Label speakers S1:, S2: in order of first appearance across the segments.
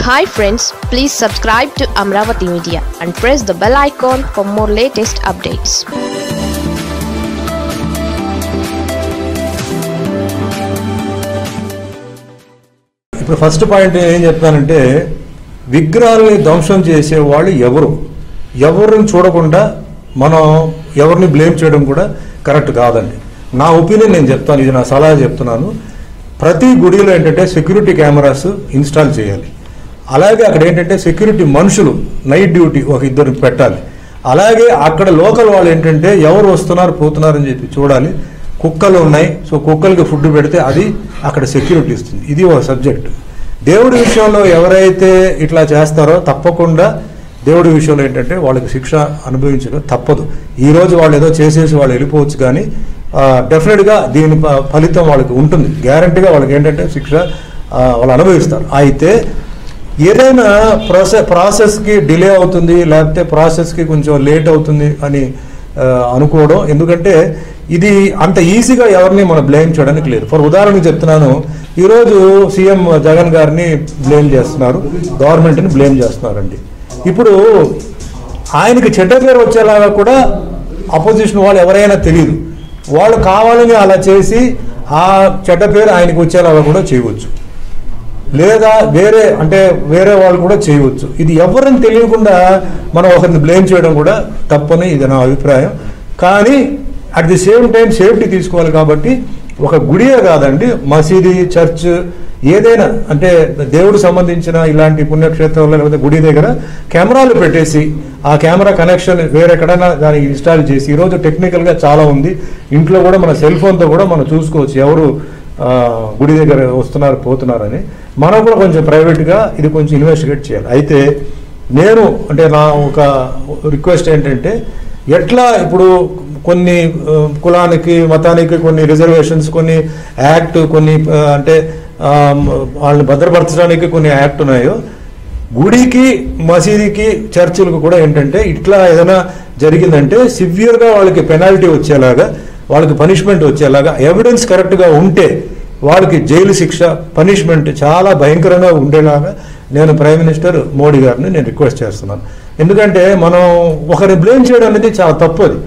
S1: hi friends please subscribe to Amaravati media and press the bell icon for more latest updates
S2: ఇప్పుడు first point ఏం చెప్తానంటే విగ్రహాలని ధ్వంసం చేసే వాళ్ళు ఎవరు ఎవరిని చూడకుండా మనం ఎవరిని బ్లేమ్ చేయడం కూడా కరెక్ట్ కాదండి నా ఒపీనియన్ నేను చెప్తాను ఇది నా సలహా చెప్తున్నాను ప్రతి గుడిలో ఏంటంటే సెక్యూరిటీ కెమెరాస్ ఇన్స్టాల్ చేయాలి అలాగే అక్కడ ఏంటంటే సెక్యూరిటీ మనుషులు నైట్ డ్యూటీ ఒక ఇద్దరు పెట్టాలి అలాగే అక్కడ లోకల్ వాళ్ళు ఏంటంటే ఎవరు వస్తున్నారు పోతున్నారు అని చెప్పి చూడాలి కుక్కలు ఉన్నాయి సో కుక్కలకి ఫుడ్ పెడితే అది అక్కడ సెక్యూరిటీ ఇస్తుంది ఇది ఒక సబ్జెక్ట్ దేవుడి విషయంలో ఎవరైతే ఇట్లా చేస్తారో తప్పకుండా దేవుడి విషయంలో ఏంటంటే వాళ్ళకి శిక్ష అనుభవించడం తప్పదు ఈ రోజు వాళ్ళు ఏదో చేసేసి వాళ్ళు వెళ్ళిపోవచ్చు కానీ డెఫినెట్గా దీని ప- ఫలితం వాళ్ళకి ఉంటుంది గ్యారంటీగా వాళ్ళకి ఏంటంటే శిక్ష ఆ, వాళ్ళు అనుభవిస్తారు అయితే ఏదైనా ప్రాసెస్ ప్రాసెస్కి డిలే అవుతుంది లేకపోతే ప్రాసెస్కి కొంచెం లేట్ అవుతుంది అని ఆ, అనుకోవడం ఎందుకంటే ఇది అంత ఈజీగా ఎవరిని మనం బ్లేమ్ చేయడానికి లేదు ఫర్ ఉదాహరణకు చెప్తున్నాను ఈరోజు సీఎం జగన్ గారిని బ్లేమ్ చేస్తున్నారు గవర్నమెంట్ని బ్లేమ్ చేస్తున్నారండి ఇప్పుడు ఆయనకి చెడ్డ పేరు వచ్చేలాగా కూడా అపోజిషన్ వాళ్ళు ఎవరైనా తెలియదు వాళ్ళు కావాలని అలా చేసి ఆ చెడ్డ పేరు ఆయనకు వచ్చేలాగా కూడా చేయవచ్చు లేదా వేరే అంటే వేరే వాళ్ళు కూడా చేయవచ్చు ఇది ఎవరిని తెలియకుండా మనం ఒకరిని బ్లేమ్ చేయడం కూడా తప్పని ఇది నా అభిప్రాయం కానీ at the same time safety తీసుకోవాలి కాబట్టి ఒక గుడియే కాదండి మసీది చర్చ్ ఏదైనా అంటే దేవుడు సంబంధించిన ఇలాంటి పుణ్యక్షేత్రంలో లేకపోతే గుడి దగ్గర కెమెరాలు పెట్టేసి ఆ కెమెరా కనెక్షన్ వేరెక్కడైనా దానికి ఇన్స్టాల్ చేసి ఈరోజు టెక్నికల్గా చాలా ఉంది ఇంట్లో కూడా మన సెల్ ఫోన్తో కూడా మనం చూసుకోవచ్చు ఎవరు ఆ, గుడి దగ్గర వస్తున్నారు పోతున్నారని మనం కూడా కొంచెం ప్రైవేట్గా ఇది కొంచెం ఇన్వెస్టిగేట్ చేయాలి అయితే నేను అంటే నా ఒక రిక్వెస్ట్ ఏంటంటే ఎట్లా ఇప్పుడు కొన్ని ఆ, కులానికి మతానికి కొన్ని రిజర్వేషన్స్ కొన్ని యాక్ట్ కొన్ని ఆ, అంటే ఆ, వాళ్ళని భద్రపరచడానికి కొన్ని యాక్ట్ ఉన్నాయో గుడికి మసీదుకి చర్చిలకు కూడా ఏంటంటే ఇట్లా ఏదైనా జరిగిందంటే సివియర్గా వాళ్ళకి పెనాల్టీ వచ్చేలాగా వాళ్ళకి పనిష్మెంట్ వచ్చేలాగా ఎవిడెన్స్ కరెక్ట్గా ఉంటే వాళ్ళకి జైలు శిక్ష పనిష్మెంట్ చాలా భయంకరంగా ఉండేలాగా నేను ప్రైమ్ మినిస్టర్ మోడీ గారిని నేను రిక్వెస్ట్ చేస్తున్నాను ఎందుకంటే మనం ఒకరిని బ్లేమ్ చేయడం అనేది చాలా తప్పు అది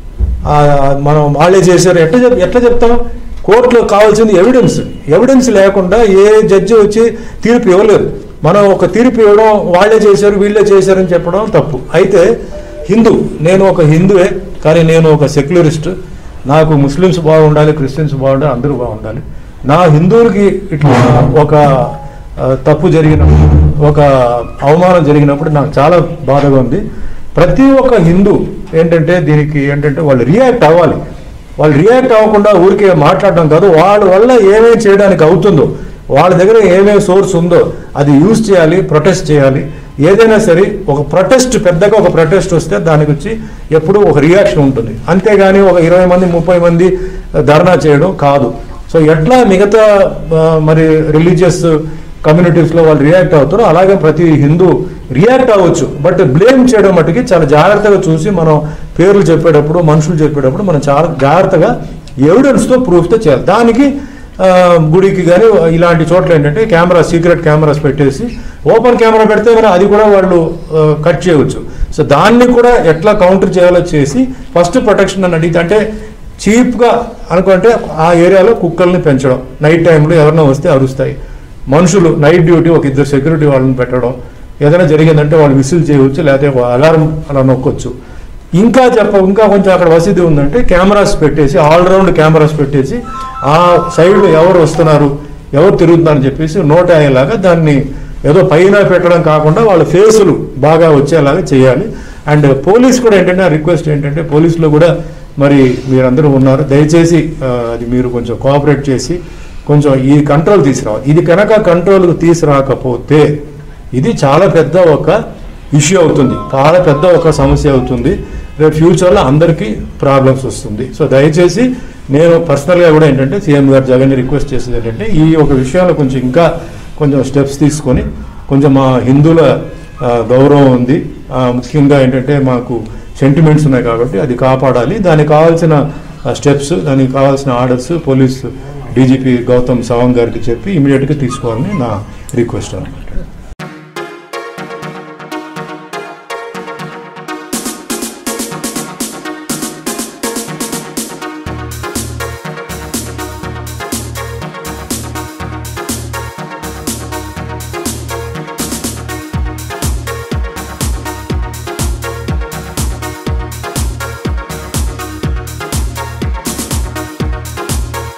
S2: ఆ, మనం వాళ్ళే చేశారు ఎట్లా చెప్ ఎట్లా చెప్తాం కోర్టులో కావాల్సింది ఎవిడెన్స్ ఎవిడెన్స్ లేకుండా ఏ జడ్జి వచ్చి తీర్పు ఇవ్వలేరు మనం ఒక తీర్పు ఇవ్వడం వాళ్ళే చేశారు వీళ్ళే చేశారని చెప్పడం తప్పు అయితే హిందూ నేను ఒక హిందువే కానీ నేను ఒక సెక్యులరిస్ట్ నాకు ముస్లిమ్స్ బాగుండాలి క్రిస్టియన్స్ బాగుండాలి అందరూ బాగుండాలి నా హిందువులకి ఇట్లా ఒక ఆ, తప్పు జరిగినప్పుడు ఒక అవమానం జరిగినప్పుడు నాకు చాలా బాధగా ఉంది ప్రతి ఒక్క హిందూ ఏంటంటే దీనికి ఏంటంటే వాళ్ళు రియాక్ట్ అవ్వాలి వాళ్ళు రియాక్ట్ అవ్వకుండా ఊరికే మాట్లాడడం కాదు వాళ్ళ వల్ల ఏమేమి చేయడానికి అవుతుందో వాళ్ళ దగ్గర ఏమేమి సోర్స్ ఉందో అది యూజ్ చేయాలి ప్రొటెస్ట్ చేయాలి ఏదైనా సరే ఒక ప్రొటెస్ట్ పెద్దగా ఒక ప్రొటెస్ట్ వస్తే దానికి వచ్చి ఎప్పుడూ ఒక రియాక్షన్ ఉంటుంది అంతేగాని ఒక ఇరవై మంది ముప్పై మంది ధర్నా చేయడం కాదు సో ఎట్లా మిగతా ఆ, మరి రిలీజియస్ కమ్యూనిటీస్లో వాళ్ళు రియాక్ట్ అవుతారో అలాగే ప్రతి హిందూ రియాక్ట్ అవ్వచ్చు బట్ బ్లేమ్ చేయడం మట్టుకి చాలా జాగ్రత్తగా చూసి మనం పేర్లు చెప్పేటప్పుడు మనుషులు చెప్పేటప్పుడు మనం చాలా జాగ్రత్తగా ఎవిడెన్స్తో ప్రూఫ్తో చేయాలి దానికి ఆ, గుడికి కానీ ఇలాంటి చోట్ల ఏంటంటే కెమెరా సీక్రెట్ కెమెరాస్ పెట్టేసి ఓపెన్ కెమెరా పెడితే మరి అది కూడా వాళ్ళు ఆ, కట్ చేయవచ్చు సో దాన్ని కూడా ఎట్లా కౌంటర్ చేయాలో చేసి ఫస్ట్ ప్రొటెక్షన్ అని అడిగితే అంటే చీప్గా అనుకుంటే ఆ ఏరియాలో కుక్కల్ని పెంచడం నైట్ టైంలో ఎవరైనా వస్తే అరుస్తాయి మనుషులు నైట్ డ్యూటీ ఒక ఇద్దరు సెక్యూరిటీ వాళ్ళని పెట్టడం ఏదైనా జరిగిందంటే వాళ్ళు విసిల్ చేయవచ్చు లేకపోతే అలారం అలా నొక్కొచ్చు ఇంకా చెప్ప ఇంకా కొంచెం అక్కడ వసతి ఉందంటే కెమెరాస్ పెట్టేసి ఆల్రౌండ్ కెమెరాస్ పెట్టేసి ఆ సైడ్లో ఎవరు వస్తున్నారు ఎవరు తిరుగుతున్నారని చెప్పేసి నోట్ అయ్యేలాగా దాన్ని ఏదో పైన పెట్టడం కాకుండా వాళ్ళ ఫేసులు బాగా వచ్చేలాగా చేయాలి అండ్ పోలీస్ కూడా ఏంటంటే రిక్వెస్ట్ ఏంటంటే పోలీసులో కూడా మరి మీరందరూ ఉన్నారు దయచేసి ఆ, అది మీరు కొంచెం కోఆపరేట్ చేసి కొంచెం ఈ కంట్రోల్ తీసుకురావాలి ఇది కనుక కంట్రోల్కి తీసుకురాకపోతే ఇది చాలా పెద్ద ఒక ఇష్యూ అవుతుంది చాలా పెద్ద ఒక సమస్య అవుతుంది రేపు ఫ్యూచర్లో అందరికీ ప్రాబ్లమ్స్ వస్తుంది సో దయచేసి నేను పర్సనల్గా కూడా ఏంటంటే సీఎం గారు జగన్ రిక్వెస్ట్ చేసేది ఏంటంటే ఈ ఒక విషయంలో కొంచెం ఇంకా కొంచెం స్టెప్స్ తీసుకొని కొంచెం మా హిందువుల ఆ, గౌరవం ఉంది ఆ, ముఖ్యంగా ఏంటంటే మాకు సెంటిమెంట్స్ ఉన్నాయి కాబట్టి అది కాపాడాలి దానికి కావాల్సిన స్టెప్స్ దానికి కావాల్సిన orders police DGP Gautam Sawang గారికి చెప్పి ఇమీడియట్గా తీసుకోవాలని నా రిక్వెస్ట్ అన్నమాట